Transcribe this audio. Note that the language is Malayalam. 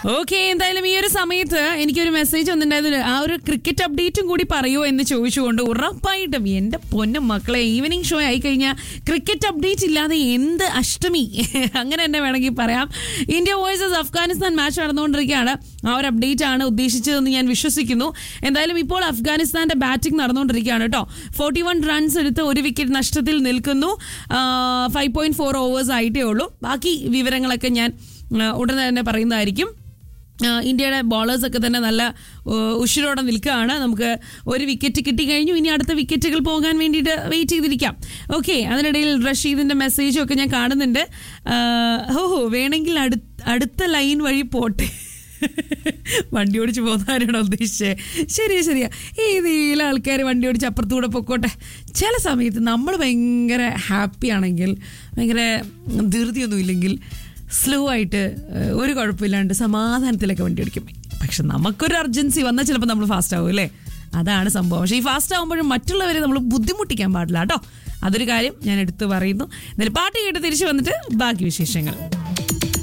ഓക്കെ എന്തായാലും ഈ ഒരു സമയത്ത് എനിക്കൊരു മെസ്സേജ് വന്നിട്ടുണ്ടായിരുന്നു ആ ഒരു ക്രിക്കറ്റ് അപ്ഡേറ്റും കൂടി പറയൂ എന്ന് ചോദിച്ചുകൊണ്ട് ഉറപ്പായിട്ടും എന്റെ പൊന്നും മക്കളെ ഈവനിങ് ഷോ ആയി കഴിഞ്ഞാൽ ക്രിക്കറ്റ് അപ്ഡേറ്റ് ഇല്ലാതെ എന്ത് അഷ്ടമി അങ്ങനെ തന്നെ വേണമെങ്കിൽ പറയാം ഇന്ത്യ വേഴ്സസ് അഫ്ഗാനിസ്ഥാൻ മാച്ച് നടന്നുകൊണ്ടിരിക്കുകയാണ് ആ ഒരു അപ്ഡേറ്റ് ആണ് ഉദ്ദേശിച്ചതെന്ന് ഞാൻ വിശ്വസിക്കുന്നു എന്തായാലും ഇപ്പോൾ അഫ്ഗാനിസ്ഥാന്റെ ബാറ്റിംഗ് നടന്നുകൊണ്ടിരിക്കുകയാണ് കേട്ടോ ഫോർട്ടി വൺ റൺസ് എടുത്ത് ഒരു വിക്കറ്റ് നഷ്ടത്തിൽ നിൽക്കുന്നു ഫൈവ് പോയിന്റ് ഫോർ ഓവേഴ്സ് ആയിട്ടേ ഉള്ളൂ ബാക്കി വിവരങ്ങളൊക്കെ ഞാൻ ആ, ഉടനെ തന്നെ പറയുന്നതായിരിക്കും ആ, ഇന്ത്യയുടെ ബോളേഴ്സ് ഒക്കെ തന്നെ നല്ല ആ, ഉഷിരോടെ നിൽക്കുകയാണ് നമുക്ക് ഒരു വിക്കറ്റ് കിട്ടിക്കഴിഞ്ഞു ഇനി അടുത്ത വിക്കറ്റുകൾ പോകാൻ വേണ്ടിയിട്ട് വെയിറ്റ് ചെയ്തിരിക്കാം ഓക്കെ അതിനിടയിൽ റഷീദിന്റെ മെസ്സേജും ഒക്കെ ഞാൻ കാണുന്നുണ്ട് ആ, ഓ വേണമെങ്കിൽ അടു അടുത്ത ലൈൻ വഴി പോട്ടെ വണ്ടി ഓടിച്ച് പോകുന്നവരാണോ ഉദ്ദേശിച്ചത് ശരിയാ ശരിയാ ഏതെങ്കിലും ആൾക്കാർ വണ്ടി ഓടിച്ച് അപ്പുറത്തൂടെ പൊക്കോട്ടെ ചില സമയത്ത് നമ്മൾ ഭയങ്കര ഹാപ്പി ആണെങ്കിൽ ഭയങ്കര ധൃതിയൊന്നും ഇല്ലെങ്കിൽ സ്ലോ ആയിട്ട് ഏഹ്, ഒരു കുഴപ്പമില്ലാണ്ട് സമാധാനത്തിലൊക്കെ വണ്ടി ഓടിക്കും പക്ഷെ നമുക്കൊരു അർജൻസി വന്നാൽ ചിലപ്പോൾ നമ്മൾ ഫാസ്റ്റ് ആവും അല്ലേ അതാണ് സംഭവം പക്ഷേ ഈ ഫാസ്റ്റ് ആകുമ്പോഴും മറ്റുള്ളവരെ നമ്മൾ ബുദ്ധിമുട്ടിക്കാൻ പാടില്ല കേട്ടോ അതൊരു കാര്യം ഞാൻ എടുത്തു പറയുന്നു എന്നാലും പാട്ട് കേട്ട് തിരിച്ചു വന്നിട്ട് ബാക്കി വിശേഷങ്ങൾ